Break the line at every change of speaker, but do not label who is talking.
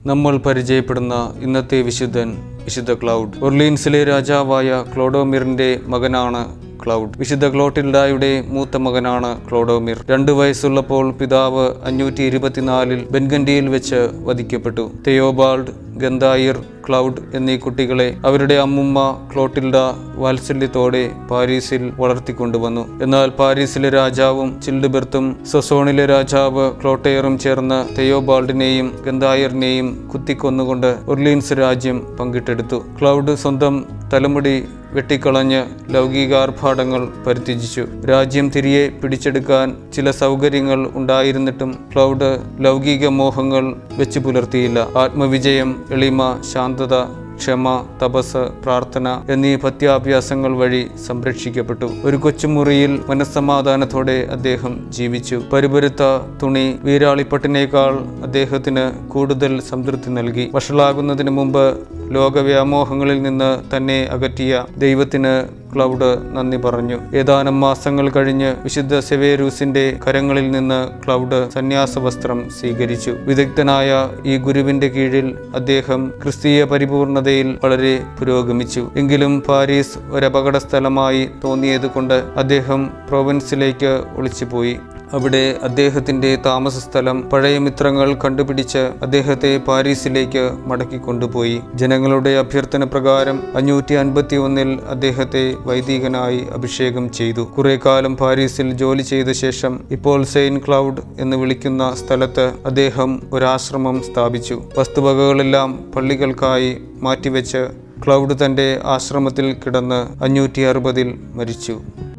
നമ്മൾ പരിചയപ്പെടുന്ന ഇന്നത്തെ വിശുദ്ധൻ വിശുദ്ധ ക്ലൗഡ് ഒർലീൻസിലെ രാജാവായ ക്ലോഡോമിറിന്റെ മകനാണ് ക്ലൗഡ് വിശുദ്ധ ക്ലോട്ടിൽഡായുടെ മൂത്ത മകനാണ് ക്ലോഡോമിർ രണ്ടു വയസ്സുള്ളപ്പോൾ പിതാവ് അഞ്ഞൂറ്റി ഇരുപത്തിനാലിൽ ബെൻഗൻഡിയിൽ വെച്ച് വധിക്കപ്പെട്ടു തെയോബാൾഡ് ഗന്ധായിർ ക്ലൗഡ് എന്നീ കുട്ടികളെ അവരുടെ അമ്മുമ്മ ക്ലോട്ടിൽഡ വാത്സല്യത്തോടെ പാരീസിൽ വളർത്തിക്കൊണ്ടുവന്നു എന്നാൽ പാരീസിലെ രാജാവും ചിൽഡബെർത്തും സൊസോണിലെ രാജാവ് ക്ലോട്ടയറും ചേർന്ന് തെയോബാൾഡിനെയും ഗന്ധായറിനെയും കുത്തിക്കൊന്നുകൊണ്ട് ഒർലീൻസ് രാജ്യം പങ്കിട്ടെടുത്തു ക്ലൗഡ് സ്വന്തം തലമുടി വെട്ടിക്കളഞ്ഞ് ലൗകികാർഭാടങ്ങൾ പരിത്യജിച്ചു രാജ്യം തിരികെ പിടിച്ചെടുക്കാൻ ചില സൗകര്യങ്ങൾ ഉണ്ടായിരുന്നിട്ടും ക്ലൗഡ് ലൗകിക മോഹങ്ങൾ വെച്ചു പുലർത്തിയില്ല ആത്മവിജയം എളിമ ശാന്തത ക്ഷമ തപസ് പ്രാർത്ഥന എന്നീ പത്യാഭ്യാസങ്ങൾ വഴി സംരക്ഷിക്കപ്പെട്ടു ഒരു കൊച്ചുമുറിയിൽ മനസ്സമാധാനത്തോടെ അദ്ദേഹം ജീവിച്ചു പരിപരുത്ത തുണി വീരാളിപ്പട്ടിനേക്കാൾ അദ്ദേഹത്തിന് കൂടുതൽ സംതൃപ്തി നൽകി വഷളാകുന്നതിന് മുമ്പ് ലോകവ്യാമോഹങ്ങളിൽ നിന്ന് തന്നെ അകറ്റിയ ദൈവത്തിന് ക്ലൗഡ് നന്ദി പറഞ്ഞു ഏതാനും മാസങ്ങൾ കഴിഞ്ഞ് വിശുദ്ധ സെവേരൂസിന്റെ കരങ്ങളിൽ നിന്ന് ക്ലൗഡ് സന്യാസ വസ്ത്രം സ്വീകരിച്ചു വിദഗ്ധനായ ഈ ഗുരുവിന്റെ കീഴിൽ അദ്ദേഹം ക്രിസ്തീയ പരിപൂർണതയിൽ വളരെ പുരോഗമിച്ചു എങ്കിലും പാരീസ് ഒരപകട സ്ഥലമായി തോന്നിയതുകൊണ്ട് അദ്ദേഹം പ്രൊവിൻസിലേക്ക് ഒളിച്ചുപോയി അവിടെ അദ്ദേഹത്തിന്റെ താമസ സ്ഥലം പഴയ മിത്രങ്ങൾ കണ്ടുപിടിച്ച് അദ്ദേഹത്തെ പാരീസിലേക്ക് മടക്കിക്കൊണ്ടുപോയി ജനങ്ങളുടെ അഭ്യർത്ഥന പ്രകാരം അഞ്ഞൂറ്റി അൻപത്തി ഒന്നിൽ അദ്ദേഹത്തെ വൈദികനായി അഭിഷേകം ചെയ്തു കുറെ കാലം പാരീസിൽ ജോലി ചെയ്ത ശേഷം ഇപ്പോൾ സെയിൻ ക്ലൗഡ് എന്ന് വിളിക്കുന്ന സ്ഥലത്ത് അദ്ദേഹം ഒരാശ്രമം സ്ഥാപിച്ചു വസ്തുവകകളെല്ലാം പള്ളികൾക്കായി മാറ്റിവെച്ച് ക്ലൗഡ് തന്റെ ആശ്രമത്തിൽ കിടന്ന് അഞ്ഞൂറ്റി അറുപതിൽ മരിച്ചു